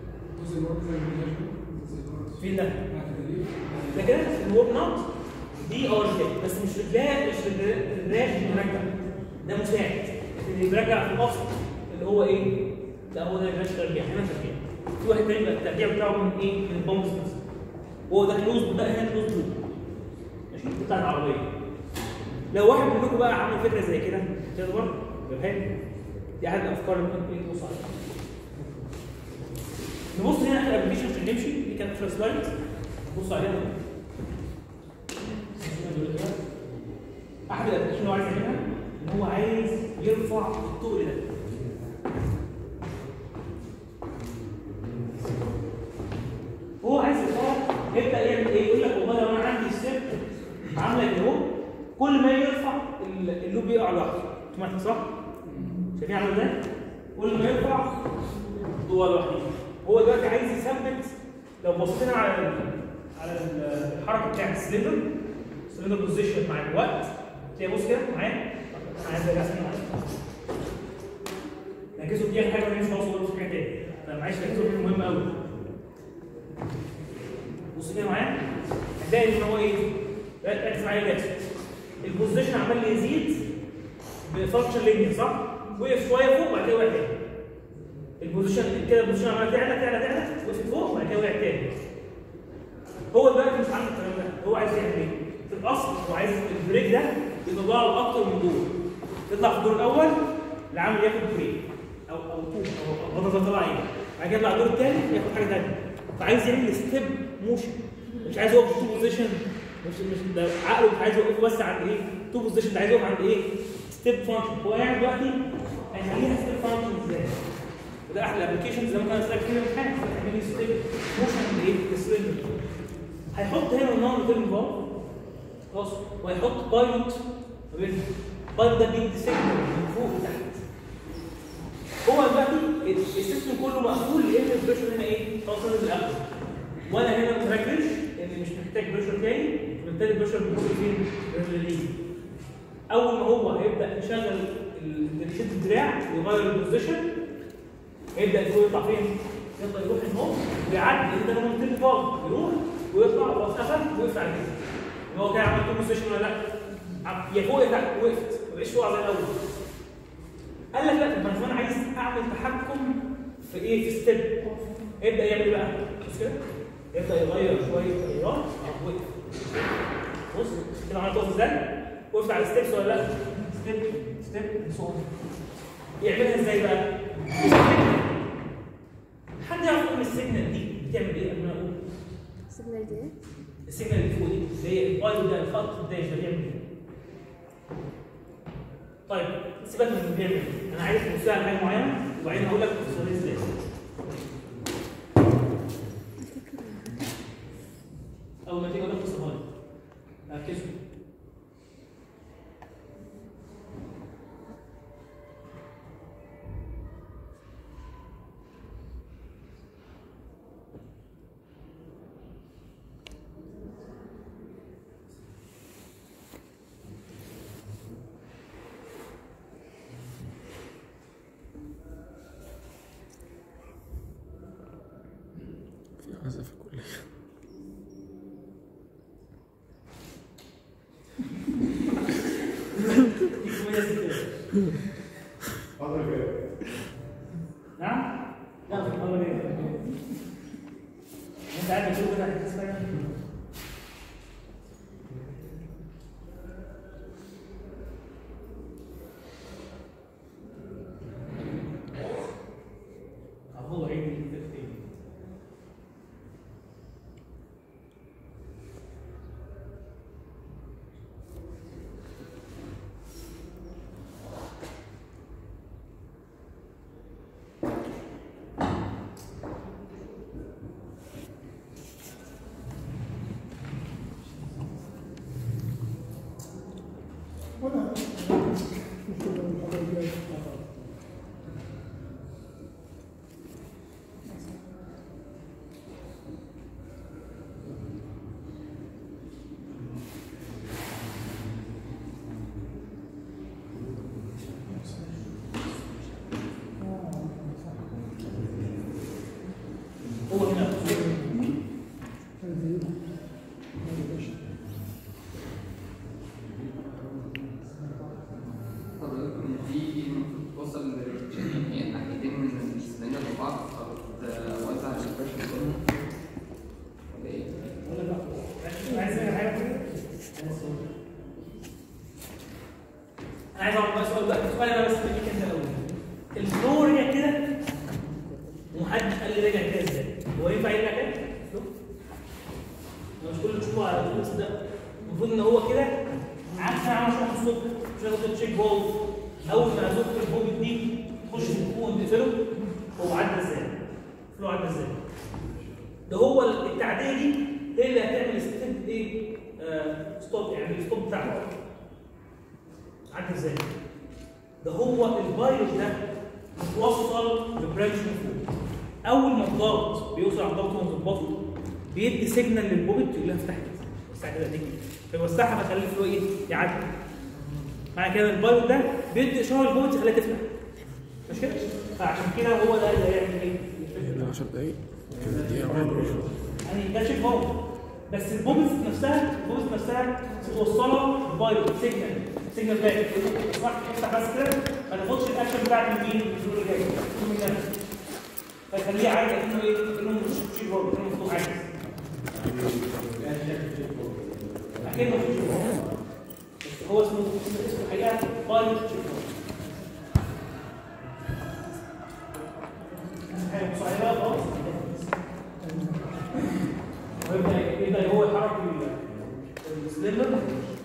فين ده؟ ده كده الورك نوت دي اور كده بس مش رجلات مش الرجلات المرجع ده مساعد لكن اللي بيرجع في الاصل اللي هو ايه؟ ده هو ده الرجل ترجيع هنا ترجيع في واحد تاني بقى الترجيع بتاعه من ايه؟ من البامبس بس هو ده كلوز بقى هنا كلوز لوب ماشي بتاع العربيه لو واحد منكم بقى عامل فكره زي كده تقدر يبقى دي احد الافكار اللي ممكن ايه تبص عليها نبص هنا على الابلكيشن عشان نمشي دي كانت اخر سلايد بص عليها احد الابلكيشن اللي هو عايز يعملها ان هو عايز يرفع الطول ده هو عايز يرفعه يبدا يعمل ايه؟ يقول لك والله لو انا عندي ستيب عامله كده اهو كل ما يرفع اللوب يقع لوحده اوتوماتيك صح؟ شايفين عامل ازاي؟ كل ما يرفع هو لوحده هو دلوقتي عايز يثبت لو بصينا على ال على ال- الحركه بتاعت السلندر السلندر بوزيشن مع الوقت تلاقي بص كده معايا انا عايز ارجع سنه ركزوا دي حاجه مش هوصل في حاجه تاني فمعلش ركزوا دي مهمه قوي بص كده معايا هتلاقي ان هو ايه ركز معايا كده البوزيشن عمال يزيد بفانكشن لينير صح؟ وقف شويه فوق وبعد كده وقع تاني البوزيشن كده البوزيشن عمال تعلى تعلى تعلى وقفت فوق وبعد كده وقع تاني هو دلوقتي مش عنده الكلام ده هو عايز يعمل ايه؟ في الاصل هو عايز البريك ده يطلع له اكتر من دور يطلع في الدور الاول العامل ياخد بريك او او طوب او غضب طلع ايه بعد كده يطلع الدور الثاني ياخد حاجه ثانيه فعايز يعمل ستيب موشن مش عايز يقف في تو بوزيشن مش مش ده عقله مش عايز يوقف بس عند ايه؟ تو بوزيشن ده عايز يقف عند ايه؟ ستيب فانكشن هو قاعد دلوقتي هيخليها ستيب فانكشن ازاي؟ وده احد الابلكيشنز زي ما كان اسالك كده من حاجه هتعملي ستيب موشن لايه؟ للسلندر هيحط هنا النون ريتيرن فالف خلاص وهيحط بايلوت ما بين بايلوت ده بيدي سيجنال من فوق لتحت هو دلوقتي السيستم كله مقفول لان البريشر هنا ايه؟ خلاص نزل الاول وانا هنا ما مركزش ان مش محتاج بريشر تاني وبالتالي البريشر بيكون فين؟ ريليز اول ما هو هيبدا يشغل ال- يشد الدراع ويغير البوزيشن هيبدا الفوق يطلع فين؟ يطلع يروح النوم ويعدي انت لما قلت له يروح ويطلع واتقفل ويقف على كده يبقى هو كده عمل تو بوزيشن ولا لا؟ عم- يا فوق يا تحت وقفت ما بقاش فوق زي الاول قال لك لا طب انا كمان عايز اعمل تحكم في ايه؟ في ستيب يبدا يعمل ايه بقى؟ بص كده يبدا يغير شويه تغيرات اه وقف بص كده عملت وقف ازاي؟ وقفت على ستيبس ولا لا؟ ستيب ستيب صوت يعملها ازاي بقى؟ حد يعرف ان السيجنال دي بتعمل ايه قبل ما اقول؟
سيجنال دي
السيجنال اللي فوق دي اللي هي البايو ده الخط ده ده بيعمل ايه؟ طيب سيبك من اللي بيعمل ايه؟ انا عايز تبص على حاجه معينه وبعدين هقول لك توصل ازاي اول ما تيجي اقول لك توصلها لي ركزوا
في عزة في الكلية
دي كوميديا ستات
حاضر كده
نعم؟ لا في المره دي انت قاعد بتشوف كده هتحس بقى اهو عيد التفكير هو هنا
حضرتك دي المفروض توصل يعني ناحيتين من السنين لبعض او توزع البريشر كله ولا ايه؟
ولا لا عايز اعمل حاجه كده انا عايز اعرف بقى سؤال بقى السؤال ده بس خليك انت الاول الفلو رجع كده ومحدش قال لي رجع كده ازاي هو ينفع يرجع كده؟ الفلو؟ أنا مش كل اللي تشوفه على الفلوس ده المفروض ان هو كده عكس انا عمال اشرح الصبح مش هاخد تشيك بول اول ما ازق البوب دي تخش في الكون تقفله هو عدى ازاي؟ الفلو عدى ازاي؟ ده هو التعديه دي هي اللي هتعمل ستيب ايه؟ آه ستوب يعني الستوب بتاعها عدى ازاي؟ ده هو الفيروس ده متوصل ببرانش من فوق اول ما الضغط بيوصل على الضغط ونظبطه بيدي سيجنال للبوبت يقول لها افتح كده افتح كده ايديك فيوسعها فيخلي الفلو ايه؟ يعدي معنى كده الفيروس ده بيدي اشاره للبوبت يخليها تفتح مش كده؟ فعشان كده هو ده اللي هيعمل ايه؟
من 10 دقايق كانت دقيقة واحدة
يعني ده شيء هو بس البوبس نفسها البوبس نفسها متوصله بفايروس سيجنال سيجنال باك صح افتح بس كده ما تاخدش الاكشن بتاعت مين الفلو اللي جاي الفلو من هنا فيخليه عادي كانه ايه كانه مش شيء هو كانه مفتوح عادي اكنه مش شيء هو بس هو اسمه اسمه اسمه الحقيقه فايروس شيء هو حاجه بص عليها بقى خلاص ويبدا يبدا هو يحرك ال- السلندر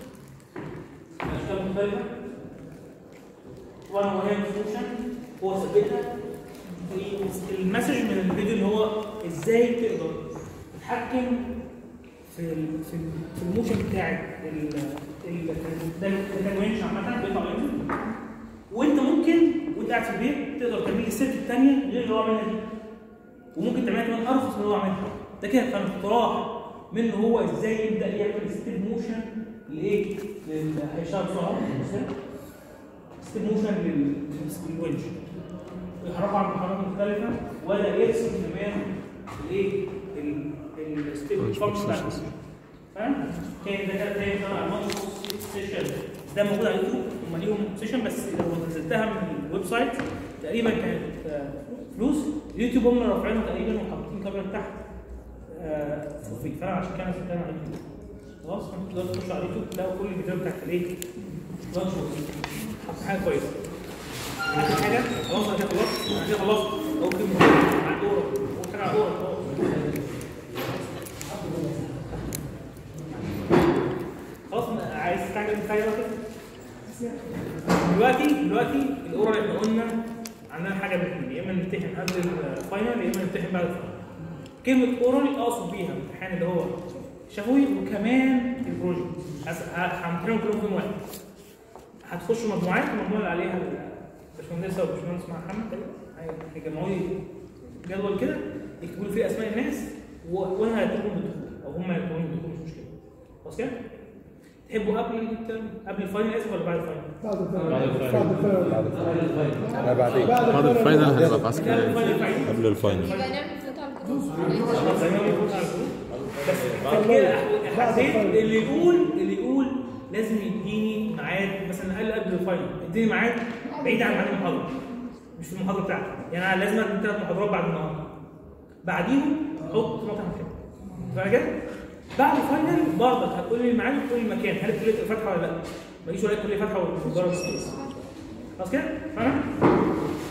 اشكال مختلفه طبعا هو هي فانكشن هو ثبتها المسج من الفيديو اللي هو ازاي تقدر تتحكم في ال في ال في الموشن بتاعك ال ال ده ده كان وينش عامه بيطلع وينش وانت ممكن وانت قاعد في البيت تقدر تعمل الست الثانيه غير اللي هو عملها دي وممكن تعملها كمان ارخص من اللي هو عملها ده كده كان اقتراح منه هو ازاي يبدا يعمل ستيب موشن لايه؟ لل هيشتغل بسرعه ستيب موشن لل- للونش ويحركوا عن محركات مختلفه ولا يرسم كمان الايه؟ ال- الستيب فانكشن بتاع الونش. فاهم؟ كان ده كده تاني طلع الماتش سيشن ده موجود على اليوتيوب هم ليهم سيشن بس لو نزلتها من الويب سايت تقريبا كانت آه، فلوس اليوتيوب هم رافعينها تقريبا وحاطين كاميرا تحت آه، في فانا عشان كده بتكلم على اليوتيوب خلاص انتوا تقدروا تخشوا على اليوتيوب تلاقوا كل الفيديوهات بتاعت الايه؟ لانش حاجه كويسه اخر حاجه خلاص انا كده خلصت انا كده خلصت اول كلمه على الدوره اول حاجه على الدوره خلاص ما- عايز تستعجل من حاجه كده دلوقتي دلوقتي الاورال احنا قلنا عندنا حاجه من الاثنين يا اما نمتحن قبل الفاينل يا اما نمتحن بعد الفاينل كلمه اورال اقصد بيها الامتحان اللي هو شفوي وكمان البروجكت هس- ه- همتحنهم كلهم في يوم واحد هتخشوا مجموعات المجموعه اللي عليها الباشمهندسه والباشمهندس محمد تقريبا هي- هيجمعوا لي جدول كده يكتبوا لي فيه اسماء الناس و- وانا هكتب لهم بالدخول او هم هيكتبوا لي بالدخول مش مشكله خلاص كده؟ تحبوا قبل الترم قبل الفاينل اسف ولا بعد الفاينل؟
لا بعدين
بعد الفاينل هنبقى في
قبل
عسكرية
الفاينل فاينل
قبل الفاينل
يبقى نعمل فوت على الجروب
خلاص زي ما بيقول على الجروب. بس كده حسيت اللي يقول اللي يقول لازم يديني ميعاد مثلا قال قبل الفاينل اديني ميعاد بعيد عن ميعاد المحاضره مش في المحاضره بتاعتي يعني انا لازم ادي ثلاث محاضرات بعد النهارده بعديهم حط مطعم كده فاهم كده؟ بعد الفاينل برضك هتقول لي الميعاد وتقول لي المكان هل الكليه فاتحه ولا لا؟ ما يجيش ولا الكليه فاتحه والمدرج خلاص كده؟ فاهم؟